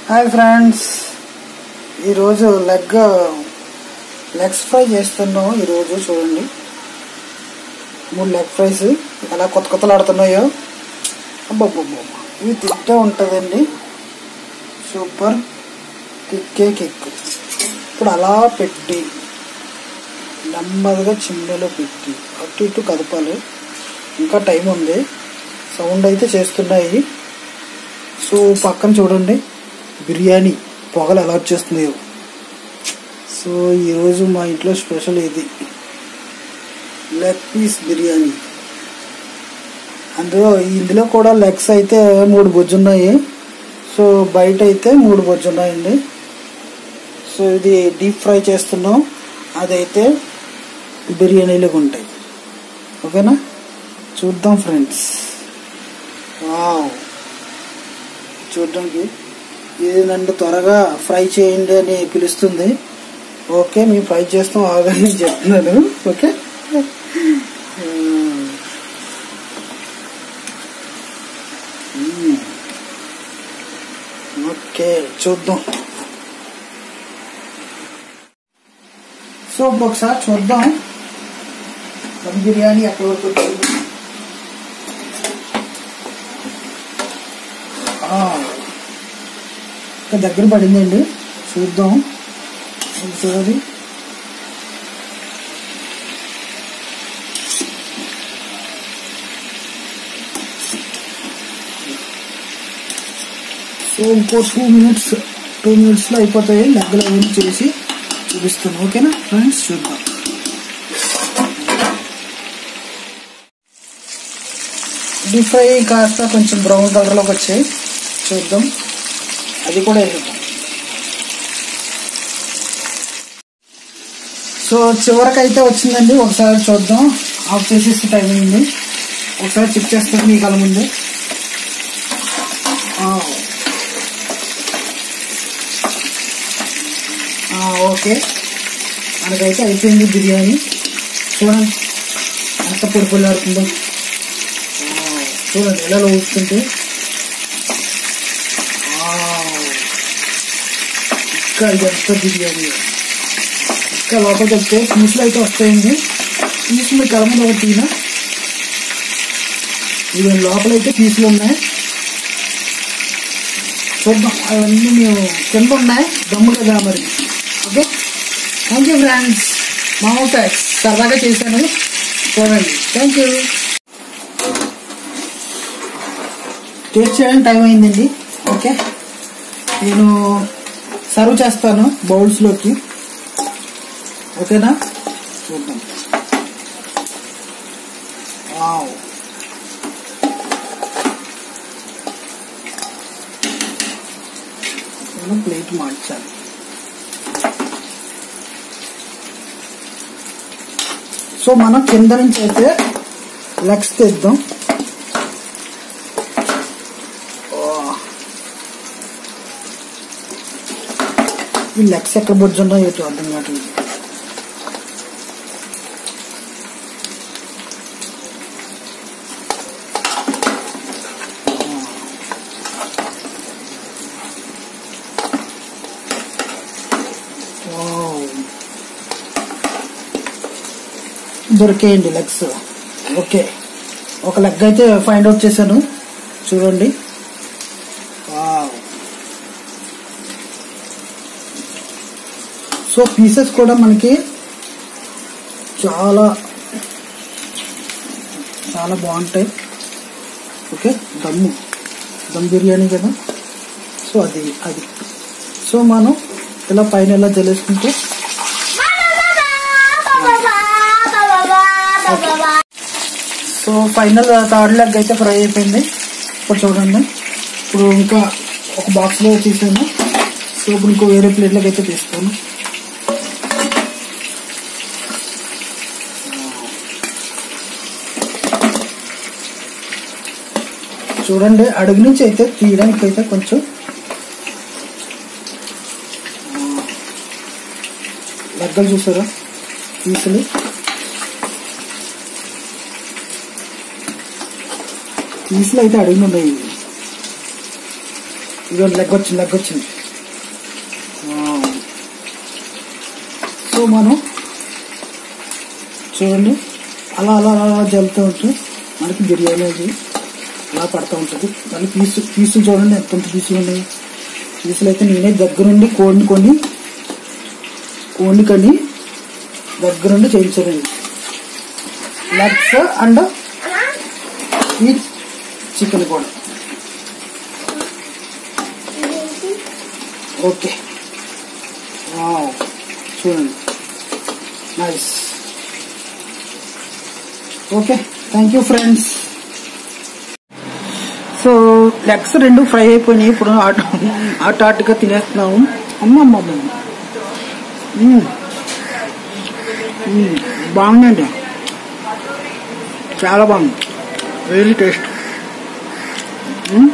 Hi friends ఈరోజు leg legs fry చేస్తున్నాం ఈరోజు చూడండి మూడు లెగ్ ఫ్రైస్ ఎలా కొత్త కొత్తలు ఆడుతున్నాయో అబ్బబ్బబ్బ ఇవి తింటే ఉంటుందండి సూపర్ కిక్కే కిక్ ఇప్పుడు అలా పెట్టి నెమ్మదిగా చిన్నలో పెట్టి అటు ఇటు కదపాలి ఇంకా టైం ఉంది సౌండ్ అయితే చేస్తున్నాయి సో పక్కన చూడండి బిర్యానీ పొగలు ఎలా వచ్చేస్తున్నాయో సో ఈరోజు మా ఇంట్లో స్పెషల్ ఇది లెగ్ పీస్ బిర్యానీ అందులో ఇందులో కూడా లెగ్స్ అయితే మూడు బొజ్జు ఉన్నాయి సో బయట అయితే మూడు బొజ్జు ఉన్నాయండి సో ఇది డీప్ ఫ్రై చేస్తున్నాం అదైతే బిర్యానీలోకి ఉంటాయి ఓకేనా చూద్దాం ఫ్రెండ్స్ వావ్ చూడడానికి ఇది నన్ను త్వరగా ఫ్రై చేయండి అని పిలుస్తుంది ఓకే మేము ఫ్రై చేస్తాం ఆగని చెప్తున్నాను ఓకే మ్మ్. ఓకే చూద్దాం సో ఇప్పుడు ఒకసారి చూద్దాం దమ్ బిర్యానీ ఎక్కడి వరకు వచ్చింది ఆ, ఇంకా దగ్గర పడిందండి చూద్దాం ఒకసారి సో ఇంకో టూ మినిట్స్ టూ మినిట్స్లో అయిపోతాయి లెగ్గలు అవన్నీ చేసి చూపిస్తాను ఓకేనా ఫ్రెండ్స్ చూద్దాం డీప్ ఫ్రై కాస్త కొంచెం బ్రౌన్ కలర్లోకి వచ్చాయి చూద్దాం అది కూడా వేద్దాం సో చివరికి అయితే వచ్చిందండి ఒకసారి చూద్దాం ఆఫ్ చేసేసి టైం అయింది ఒకసారి చెక్ చేస్తాను మీ కళ్ళ ముందు ఆ. ఆ, ఓకే మనకైతే అయిపోయింది బిర్యానీ చూడండి ఎంత పొడి పొడిలాడుతుందో చూడండి ఎలా ఊపుతుంటే ఇంకా ఇదంతా బిర్యానీ ఇంకా లోపలికి వస్తే పీసులు అయితే వస్తాయండి పీసులు కల మీద ఒకటి తీనా ఇవి లోపలైతే పీసులు ఉన్నాయి చూద్దాం అవన్నీ మేము కింద ఉన్నాయి దమ్ము కదా మరి ఓకే థ్యాంక్ యూ ఫ్రెండ్స్ మామూలు ప్యాక్స్ సరదాగా చేశాను చూడండి థ్యాంక్ యూ టేస్ట్ చేయడానికి టైం అయిందండి ఓకే నేను సర్వ్ చేస్తాను బౌల్స్లోకి ఓకేనా చూద్దాం వావ్ నేను ప్లేట్ మార్చాను సో మనం కింద నుంచి అయితే లెగ్స్ తెద్దాం ఈ లెగ్స్ ఎక్కడ బొజ్జుందో ఏంటో అర్థం కావట్లేదు వావ్. దొరికేయండి లెగ్స్ ఓకే ఒక లెగ్ అయితే ఫైండ్ అవుట్ చేశాను చూడండి వావ్. సో పీసెస్ కూడా మనకి చాలా చాలా బాగుంటాయి ఓకే దమ్ము దమ్ బిర్యానీ కదా సో అది అది సో మనం ఇలా పైన ఇలా జలేసుకుంటే సో ఫైనల్ థర్డ్ లెగ్ అయితే ఫ్రై అయిపోయింది ఇప్పుడు చూడండి ఇప్పుడు ఇంకా ఒక బాక్స్లో తీసాను సో ఇప్పుడు ఇంకో వేరే ప్లేట్లోకి అయితే తీస్తాను చూడండి అడుగు నుంచి అయితే తీయడానికి అయితే కొంచెం లెక్కలు చూసారా పీసులు పీసులు అయితే అడుగులు ఉన్నాయి ఇదిగో లెగ్ వచ్చింది లెగ్ వచ్చింది వావ్. సో మనం చూడండి అలా అలా అలా అలా జల్లుతూ ఉంటే మనకి బిర్యానీ అది అలా పడుతూ ఉంటుంది మళ్ళీ పీసు పీసులు చూడండి ఎంత ఎంత పీసులు ఉన్నాయి పీసులు అయితే నేనే దగ్గరుండి కోడిని కొని కోడిని కొని దగ్గరుండి చేయించానండి లెగ్స్ అండ్ ఈ చికెన్ కూడా ఓకే వావ్ చూడండి nice okay thank you friends so legs రెండు ఫ్రై అయిపోయినాయి ఇప్పుడు ఆట ఆట ఆటగా తినేస్తున్నాము అమ్మ అమ్మ అమ్మ. మ్మ్. మ్మ్. బాగుందండి చాలా బాగుంది రియలీ టేస్ట్ మ్మ్.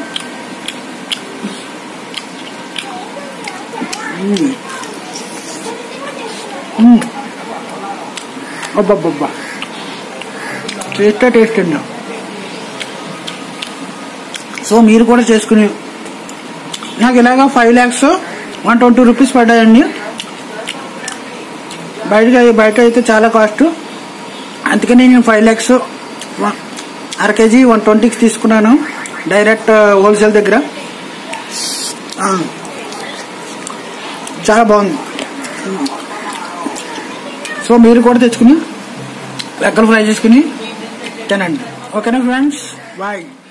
మ్మ్. మ్మ్. అబ్బబ్బబ్బా టేస్టే టేస్ట్ అండి సో మీరు కూడా చేసుకుని నాకు ఇలాగా five lakhs one twenty rupees పడ్డాయండి బయట బయట అయితే చాలా కాస్ట్ అందుకని నేను ఫైవ్ ల్యాక్స్ అర కేజీ వన్ ట్వంటీకి తీసుకున్నాను డైరెక్ట్ హోల్సేల్ దగ్గర ఆ, చాలా బాగుంది సో మీరు కూడా తెచ్చుకుని లెక్కలు ఫ్రై చేసుకుని తినండి ఓకేనా ఫ్రెండ్స్ బాయ్